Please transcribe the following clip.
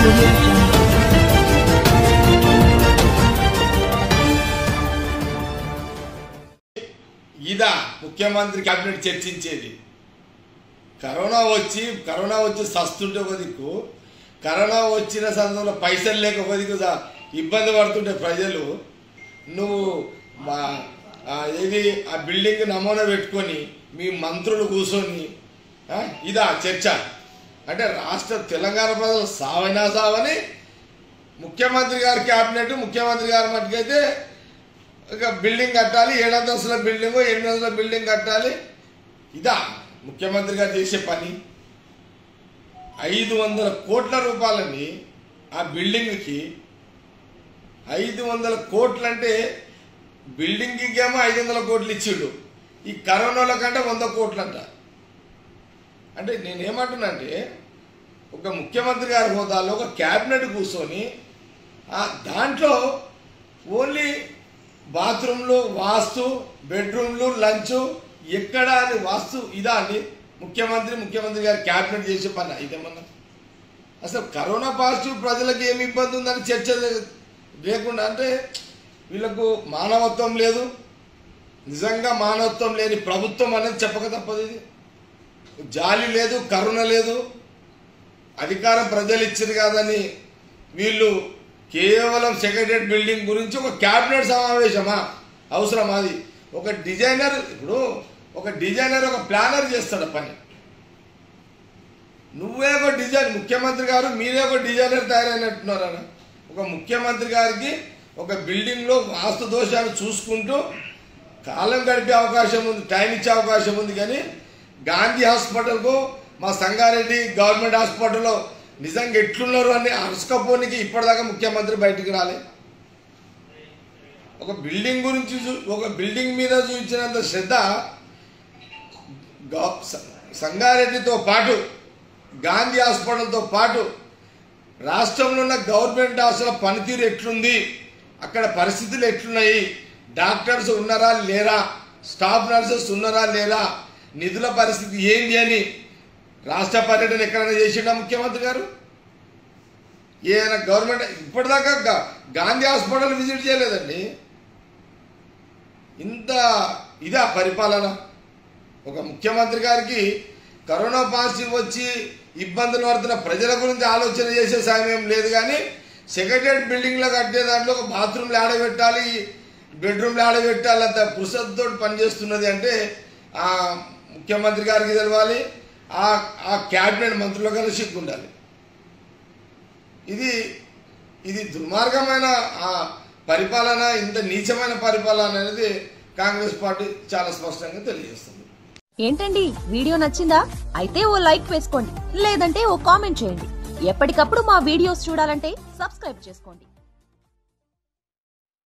audio jungle. ఇదా ముఖ్యమంత్రి cabinet చర్చించేది కరోనా వచ్చి కరోనా వచ్చి సస్తుంటే ఒక దిక్కు కరోనా వచ్చిన సందర్భంలో పైసలు లేక ఒక దిక్కు దా- ఇబ్బంది పడుతుంటే ప్రజలు నువ్వు మా ఆ, ఏది ఆ బిల్డింగ్ నమూనా పెట్టుకొని మీ మంత్రులు కూర్చొని ఆ, ఇదా చర్చ అంటే రాష్ట్ర తెలంగాణ ప్రజలు సావైనా సావని ముఖ్యమంత్రి గారి క్యాబినెట్ ముఖ్యమంత్రి గారి మట్టుకైతే ఇక బిల్డింగ్ కట్టాలి ఏడంతస్తుల బిల్డింగ్ ఎనిమిది వందల బిల్డింగ్ కట్టాలి ఇదా ముఖ్యమంత్రి గారు చేసే పని ఐదు వందల కోట్ల రూపాయలని ఆ బిల్డింగ్కి ఐదు వందల కోట్లు అంటే బిల్డింగ్కి ఏమో ఐదు వందల కోట్లు ఇచ్చిండు ఈ కరోనాల కంటే వంద కోట్లు అంట అంటే నేనేమంటున్నా అంటే ఒక ముఖ్యమంత్రి గారి హోదాలో ఒక క్యాబినెట్ కూర్చొని ఆ దాంట్లో ఓన్లీ బాత్రూంలు వాస్తు బెడ్రూమ్లు లంచ్ ఎక్కడ అని వాస్తు ఇదా అండి ముఖ్యమంత్రి ముఖ్యమంత్రి గారు క్యాబినెట్ చేసే పని ఇదేమన్నా అసలు కరోనా పాజిటివ్ ప్రజలకు ఏమి ఇబ్బంది ఉందని చర్చ లే- లేకుండా అంటే వీళ్ళకు మానవత్వం లేదు నిజంగా మానవత్వం లేని ప్రభుత్వం అనేది చెప్పక తప్పదు ఇది జాలి లేదు కరుణ లేదు అధికారం ప్రజలు ఇచ్చారు కాదని వీళ్ళు కేవలం సెక్రటరియట్ బిల్డింగ్ గురించి ఒక క్యాబినెట్ సమావేశమా అవసరం అది ఒక డిజైనర్ ఇప్పుడు ఒక డిజైనర్ ఒక ప్లానర్ చేస్తాడు ఆ పని నువ్వే ఒక డిజైన్ ముఖ్యమంత్రి గారు మీరే ఒక డిజైనర్ తయారైనట్టున్నారు అన్న ఒక ముఖ్యమంత్రి గారికి ఒక బిల్డింగ్లో వాస్తు దోషాలు చూసుకుంటూ కాలం గడిపే అవకాశం ఉంది టైం ఇచ్చే అవకాశం ఉంది కానీ గాంధీ హాస్పిటల్కు మా సంగారెడ్డి గవర్నమెంట్ హాస్పిటల్లో నిజంగా ఎట్లున్నారు అని అరుసుకపోనికి ఇప్పటిదాకా ముఖ్యమంత్రి బయటికి రాలే ఒక బిల్డింగ్ గురించి చూ- ఒక బిల్డింగ్ మీద చూపించినంత శ్రద్ధ గవ- స- సంగారెడ్డితో పాటు గాంధీ హాస్పిటల్తో పాటు రాష్ట్రంలో ఉన్న గవర్నమెంట్ హాస్పిటల్ పనితీరు ఎట్లుంది అక్కడ పరిస్థితులు ఎట్లున్నాయి డాక్టర్స్ ఉన్నారా లేరా స్టాఫ్ నర్సెస్ ఉన్నారా లేరా నిధుల పరిస్థితి ఏంది అని రాష్ట్ర పర్యటన ఎక్కడైనా చేసిండా ముఖ్యమంత్రి గారు ఏదైనా గవర్నమెంట్ ఇప్పటిదాకా గా- గాంధీ హాస్పిటల్ విజిట్ చేయలేదండి ఇంత ఇదా పరిపాలన ఒక ముఖ్యమంత్రి గారికి కరోనా పాజిటివ్ వచ్చి ఇబ్బందులు పడుతున్న ప్రజల గురించి ఆలోచన చేసే సమయం లేదు కానీ సెక్రటరియట్ బిల్డింగ్లో కట్టే దాంట్లో ఒక బాత్రూమ్లు ఆడబెట్టాలి బెడ్రూమ్లు ఆడబెట్టాలి అంత పురుషతో పనిచేస్తున్నది అంటే ఆ ముఖ్యమంత్రి గారికి తెలవాలి ఆ ఆ క్యాబినెట్ మంత్రులు కలిసి సిగ్గు ఉండాలి ఇది ఇది దుర్మార్గమైన ఆ పరిపాలన ఇంత నీచమైన పరిపాలన అనేది కాంగ్రెస్ పార్టీ చాలా స్పష్టంగా తెలియజేస్తుంది ఏంటండి వీడియో నచ్చిందా అయితే ఓ లైక్ వేసుకోండి లేదంటే ఓ కామెంట్ చేయండి ఎప్పటికప్పుడు మా వీడియోస్ చూడాలంటే సబ్స్క్రైబ్ చేసుకోండి